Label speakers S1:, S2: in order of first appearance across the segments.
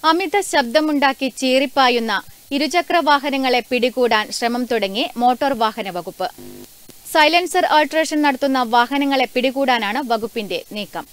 S1: അമിത ശബ്ദമുണ്ടാക്കി ചീറിപ്പായുന്ന ഇരുചക്ര വാഹനങ്ങളെ പിടികൂടാൻ ശ്രമം തുടങ്ങി മോട്ടോർ വാഹന വകുപ്പ് സൈലൻസർ ഓൾട്രേഷൻ നടത്തുന്ന വാഹനങ്ങളെ പിടികൂടാനാണ് വകുപ്പിന്റെ നീക്കം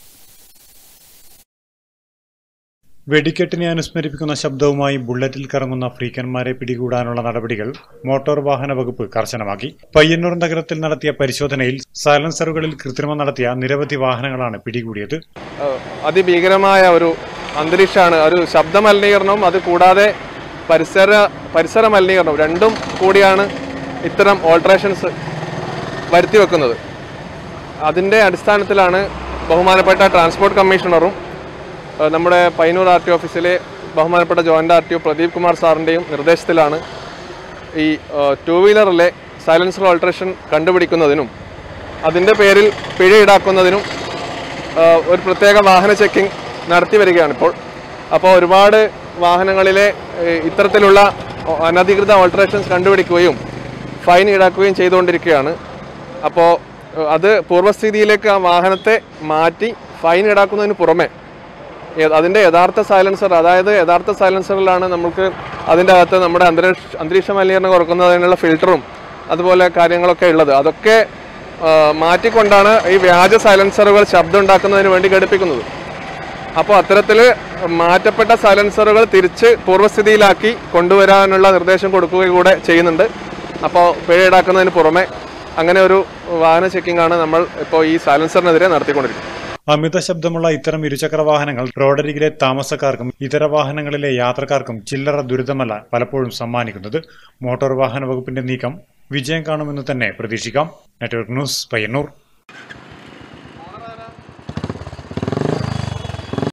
S2: വെടിക്കെട്ടിനെ അനുസ്മരിപ്പിക്കുന്ന ശബ്ദവുമായി ബുള്ളറ്റിൽ കറങ്ങുന്ന ഫ്രീക്കന്മാരെ പിടികൂടാനുള്ള നടപടികൾ മോട്ടോർ വാഹന വകുപ്പ് കർശനമാക്കി പയ്യന്നൂർ നഗരത്തിൽ നടത്തിയ പരിശോധനയിൽ സൈലൻസറുകളിൽ കൃത്രിമം നടത്തിയ നിരവധി വാഹനങ്ങളാണ് പിടികൂടിയത്
S3: ഏഹ് അതിഭീകരമായ ഒരു അന്തരീക്ഷമാണ് ഒരു ശബ്ദ മലിനീകരണവും അത് കൂടാതെ പരിസര പരിസര മലിനീകരണവും രണ്ടും കൂടിയാണ് ഇത്തരം ഓൾട്രേഷൻസ് വരുത്തി വെക്കുന്നത് അതിൻ്റെ അടിസ്ഥാനത്തിലാണ് ബഹുമാനപ്പെട്ട ട്രാൻസ്പോർട്ട് കമ്മീഷണറും ഏഹ് നമ്മുടെ പയ്യന്നൂർ ആർ ടി ഓഫീസിലെ ബഹുമാനപ്പെട്ട joint R T O Pradeep Kumar സാറിൻ്റെയും നിർദ്ദേശത്തിലാണ് ഈ ടൂ വീലറിലെ സൈലൻസർ ഓൾട്രേഷൻ കണ്ടുപിടിക്കുന്നതിനും അതിൻ്റെ പേരിൽ പിഴ ഈടാക്കുന്നതിനും ആ, ഒരു പ്രത്യേക വാഹന ചെക്കിംഗ് നടത്തി വരികയാണ് ഇപ്പോൾ അപ്പോൾ ഒരുപാട് വാഹനങ്ങളിലെ ഏ, ഇത്തരത്തിലുള്ള അനധികൃത ഓൾട്രേഷൻസ് കണ്ടുപിടിക്കുകയും ഫൈൻ ഈടാക്കുകയും ചെയ്തുകൊണ്ടിരിക്കുകയാണ് അപ്പോൾ ഏ, അത് പൂർവ്വസ്ഥിതിയിലേക്ക് ആ വാഹനത്തെ മാറ്റി ഫൈൻ ഈടാക്കുന്നതിന് പുറമെ ഏ- അതിൻ്റെ യഥാർത്ഥ സൈലൻസർ അതായത് യഥാർത്ഥ സൈലൻസറിലാണ് നമുക്ക് അതിൻ്റെ അകത്ത് നമ്മുടെ അന്തരീക്ഷ അന്തരീക്ഷ മലിനീകരണം കുറക്കുന്നതിനുള്ള ഫിൽറ്ററും അതുപോലെ കാര്യങ്ങളൊക്കെ ഉള്ളത് അതൊക്കെ ആ, മാറ്റിക്കൊണ്ടാണ് ഈ വ്യാജ സൈലൻസറുകൾ ശബ്ദം ഉണ്ടാക്കുന്നതിന് വേണ്ടി ഘടിപ്പിക്കുന്നത് അപ്പോൾ അത്തരത്തിൽ മാറ്റപ്പെട്ട സൈലൻസറുകൾ തിരിച്ച് പൂർവ്വസ്ഥിതിയിലാക്കി കൊണ്ടുവരാനുള്ള നിർദ്ദേശം കൊടുക്കുക കൂടെ ചെയ്യുന്നുണ്ട് അപ്പോൾ പിഴ ഈടാക്കുന്നതിന് പുറമെ അങ്ങനെ ഒരു വാഹന ചെക്കിംഗ് ആണ് നമ്മൾ ഇപ്പോൾ ഈ സൈലൻസറിനെതിരെ നടത്തിക്കൊണ്ടിരിക്കുന്നത്
S2: അമിത ശബ്ദമുള്ള ഇത്തരം ഇരുചക്ര വാഹനങ്ങൾ റോഡരികിലെ താമസക്കാർക്കും ഇതര വാഹനങ്ങളിലെ യാത്രക്കാർക്കും ചില്ലറ ദുരിതമല്ല പലപ്പോഴും സമ്മാനിക്കുന്നത് മോട്ടോർ വാഹന വകുപ്പിന്റെ നീക്കം വിജയം കാണുമെന്ന് തന്നെ പ്രതീക്ഷിക്കാം നെറ്റ്വർക്ക് ന്യൂസ് പയ്യന്നൂർ